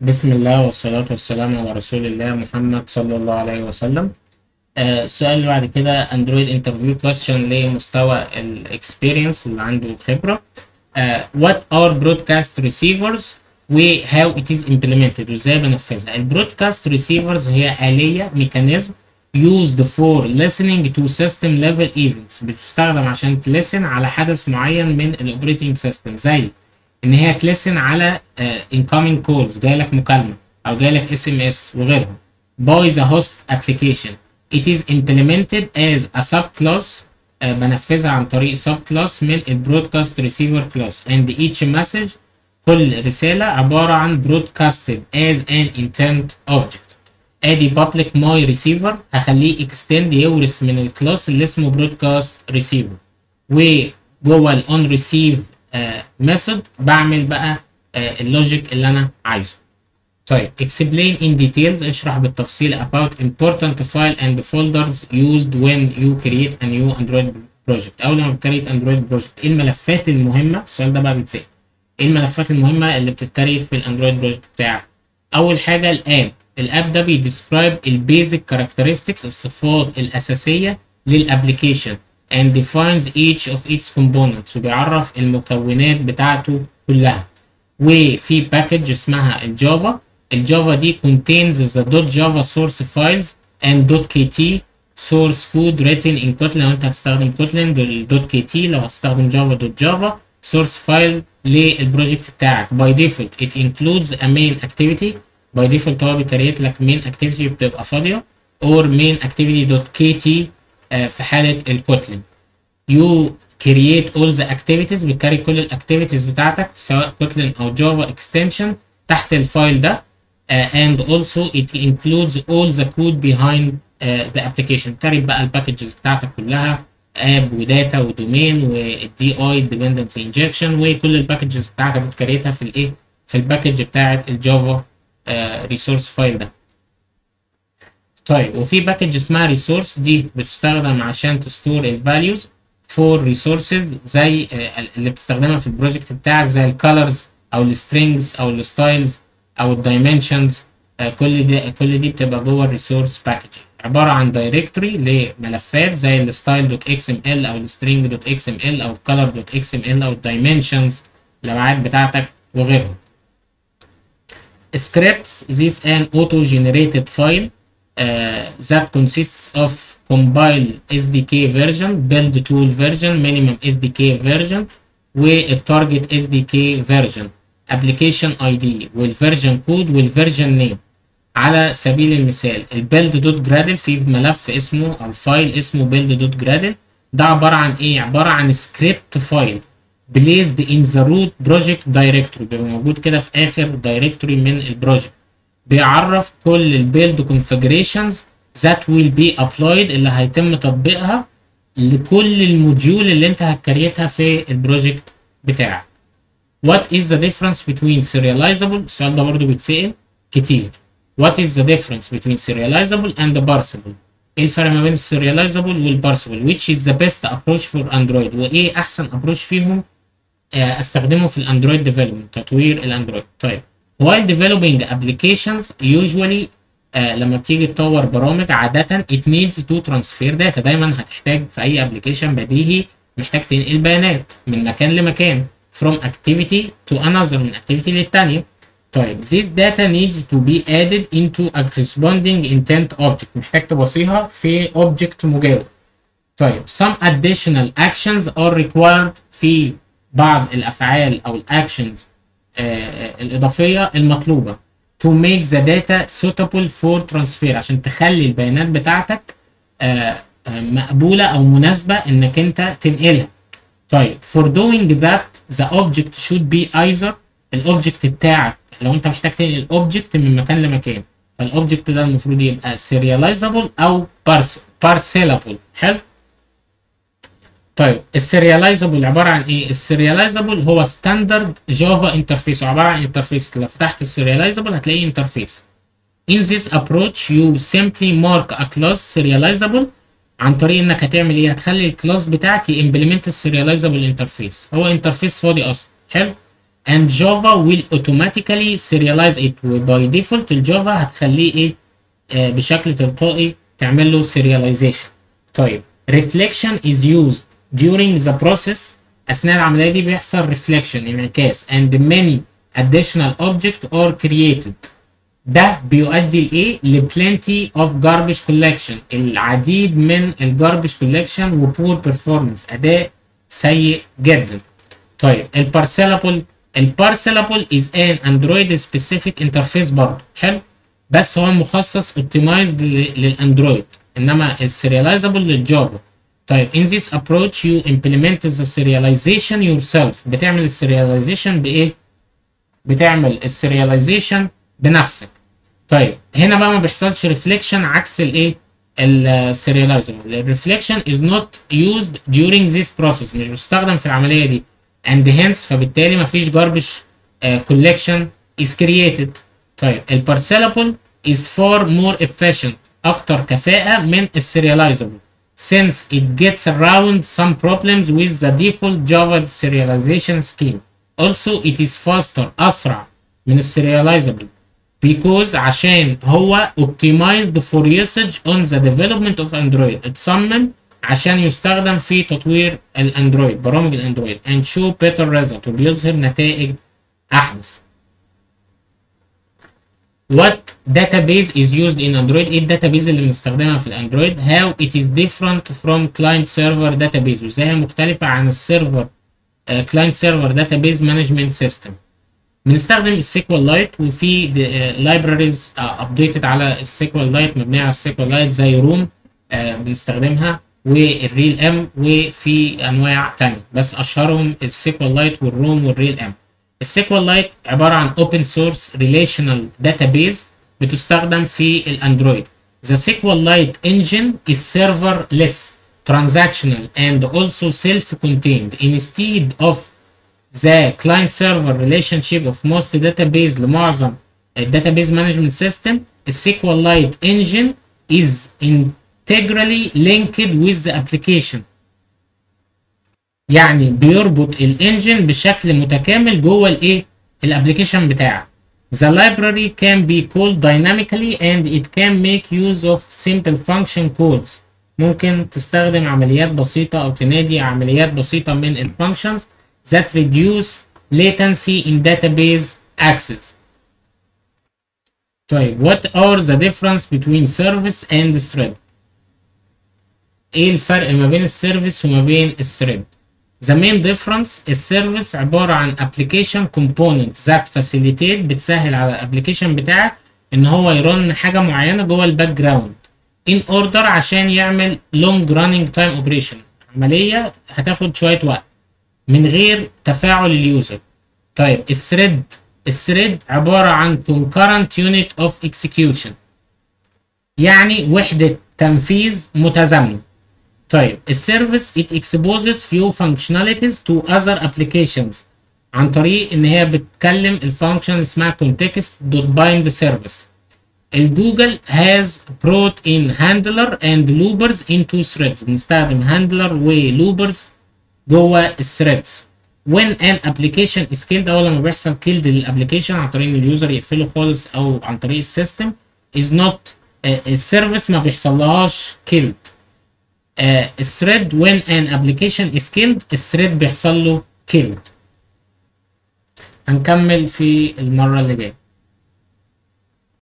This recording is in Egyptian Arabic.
بسم الله والصلاة والسلام على رسول الله محمد صلى الله عليه وسلم آه، السؤال اللي بعد كده اندرويد انترفيو كويستشن لمستوى الاكسبيرينس اللي عنده خبرة آه، what are broadcast receivers و how it is implemented وازاي بنفذها البرودكاست ريسيفرز هي آلية ميكانيزم used for listening to system level events بتستخدم عشان تلسن على حدث معين من الاوبريتنج سيستم زي ان هي تلسن على uh, incoming calls جاي لك مكالمه او جاي لك اس ام اس وغيرهم by the host application it is implemented as a subclass uh, بنفذها عن طريق subclass من البرودكاست ريسيفر كلاس and each message كل رسالة عبارة عن broadcasted as an intent object ادي public my receiver هخليه extend يورث من الكلاس اللي اسمه broadcast receiver وجوه ال on receive ميثود بعمل بقى آه، اللوجيك اللي انا عايزه طيب explain in details اشرح بالتفصيل about important file and folders used when you create a new android project اول ما بتكريت اندرويد بروجكت ايه الملفات المهمه السؤال ده بقى بيتسال ايه الملفات المهمه اللي بتتكريت في الاندرويد بروجكت بتاعك اول حاجه الاب الاب ده بيديسكرايب البيزك كاركترستكس الصفات الاساسيه للابلكيشن and defines each of its components وبيعرف المكونات بتاعته كلها وفي باكج اسمها الجافا الجافا دي contains the .java source files and .kt source code written in Kotlin لو انت هتستخدم كوتلين بال.kt لو هتستخدم جافا .java source file للبروجكت بتاعك by default it includes a main activity by default هو بيكريت لك main activity بتبقى فاضية or main activity.kt آه، في حالة الكوتلين you create all the activities بتكري كل الاكتيفيتيز بتاعتك سواء كوتلين او جافا اكستنشن تحت الفايل ده uh, and also it includes all the code behind uh, the application كاري بقى الباكجز بتاعتك كلها اب وداتا ودومين والدي اي ديبندنسي انجكشن وكل الباكجز بتاعتك بتكريتها في الايه في الباكج بتاعت الجافا ريسورس فايل ده طيب وفي باكج اسمها ريسورس دي بتستخدم عشان تستور الفاليوز فور ريسورسز زي آه، اللي بتستخدمها في البروجكت بتاعك زي الكالرز او السترينجز او الستايلز او الدايمنشنز كل دي كل دي بتبقى جوه الريسورس باكج عباره عن دايركتوري لملفات زي الستايل دوت اكس ام ال او السترينج دوت اكس ام ال او الكالر دوت اكس ام ال او الدايمنشنز الابعاد بتاعتك وغيرهم scripts this an auto generated file uh, that consists of compile SDK version build tool version minimum SDK version والtarget SDK version application ID والversion code والversion name على سبيل المثال البيلد دوت جرادل في ملف اسمه او فايل اسمه build دوت جرادل ده عبارة عن ايه عبارة عن سكريبت فايل placed in the root project directory بيبقى موجود كده في اخر directory من البروجكت بيعرف كل البيلد configurations that will be applied اللي هيتم تطبيقها لكل الموديول اللي انت هتكريتها في البروجكت بتاعك What is the difference between serializable السؤال ده برضه بيتسأل كتير What is the difference between serializable and parsable ايه الفرق ما بين السerializable والبارسبل which is the best approach for Android وايه احسن approach فيهم آه، استخدمه في الاندرويد ديفلوبمنت تطوير الاندرويد طيب while developing applications usually آه لما بتيجي تطور برامج عادة it needs to transfer data دايما هتحتاج في اي application بديهي محتاج تنقل بيانات من مكان لمكان from activity to another من activity للتانية طيب this data needs to be added into a corresponding intent object محتاج تبصيها في object مجاور طيب some additional actions are required في بعض الافعال او الاكشنز الاضافيه المطلوبه to make the data suitable for transfer عشان تخلي البيانات بتاعتك آه، آه، مقبوله او مناسبه انك انت تنقلها طيب for doing that the object should be either الاوبجكت بتاعك لو انت محتاج تنقل اوبجكت من مكان لمكان فالاوبجكت ده المفروض يبقى serializable او parcelable حلو طيب السيرياليزابل عباره عن ايه؟ السيرياليزابل هو ستاندرد جافا انترفيس عباره عن انترفيس لو فتحت السيرياليزابل هتلاقيه انترفيس. In this approach you simply mark a class serializable عن طريق انك هتعمل ايه؟ هتخلي الكلاس بتاعك يمبلمنت السيرياليزابل انترفيس هو انترفيس فاضي اصلا حلو؟ and Java will automatically serialize it وباي ديفولت الجافا هتخليه ايه آه بشكل تلقائي تعمل له serialization طيب reflection is used during the process اثناء العمليه دي بيحصل reflection انعكاس and many additional objects are created ده بيؤدي لايه لبلنتي اوف جاربج كولكشن العديد من الجاربج كولكشن وبور بيرفورمانس اداء سيء جدا طيب البارسلابل البارسلابل از ان اندرويد سبيسيفيك انترفيس برضه حلو بس هو مخصص اوبتمايزد للاندرويد انما السيرياليزابل للجافا طيب in this approach you implement the serialization yourself بتعمل السيرياليزيشن بايه بتعمل السيرياليزيشن بنفسك طيب هنا بقى ما بيحصلش ريفليكشن عكس الايه السيرياليزر الريفليكشن is not used during this process مش بيستخدم في العمليه دي and hence فبالتالي ما فيش garbage uh, collection is created طيب البارسلابل is far more efficient اكتر كفاءه من السيرياليزابل since it gets around some problems with the default Java serialization scheme also it is faster اسرع من السيرياليزابل because عشان هو optimized for usage on the development of Android اتصمم عشان يستخدم في تطوير الاندرويد برامج الاندرويد and show better result وبيظهر نتائج احدث what database is used in Android ايه الداتابيز اللي بنستخدمها في الاندرويد how it is different from client server database وازاي هي مختلفة عن السيرفر client server database management system بنستخدم السيكوال لايت وفي لايبراريز ابديتد على السيكوال لايت مبنيه على السيكوال لايت زي روم بنستخدمها والريل ام وفي انواع تانية بس اشهرهم السيكوال لايت والروم والريل ام السيكوال لايت عباره عن اوبن سورس ريليشنال داتابيز بتستخدم في الاندرويد The SQLite engine is serverless, transactional, and also self-contained. Instead of the client server relationship of most database لمعظم database management system SQLite engine is integrally linked with the application يعني بيربط الانجن بشكل متكامل جوه الايه الابلكيشن بتاعك The library can be called dynamically and it can make use of simple function calls ممكن تستخدم عمليات بسيطة أو تنادي عمليات بسيطة من الفانكشنز that reduce latency in database access. طيب what are the difference between service and thread؟ ايه الفرق ما بين السيرفيس وما بين الثريد؟ The main difference السيرفيس عبارة عن application component that facilitate بتسهل على الابلكيشن بتاعك ان هو يرن حاجة معينة جوه الباك جراوند in order عشان يعمل long running time operation عملية هتاخد شوية وقت من غير تفاعل اليوزر طيب الثريد الثريد عبارة عن concurrent unit of execution يعني وحدة تنفيذ متزامنة طيب السيرفيس it exposes few functionalities to other applications عن طريق ان هي بتكلم الفانكشن اسمها context.bind service الجوجل has brought in handler and loopers into threads بنستخدم handler و loopers جوه الثريدز when an application is killed اول لما بيحصل killed للابلكيشن عن طريق ان اليوزر يقفله خالص او عن طريق السيستم is not السيرفيس ما بيحصلهاش killed الثريد when an application is killed الثريد بيحصل له killed هنكمل في المرة اللي جاية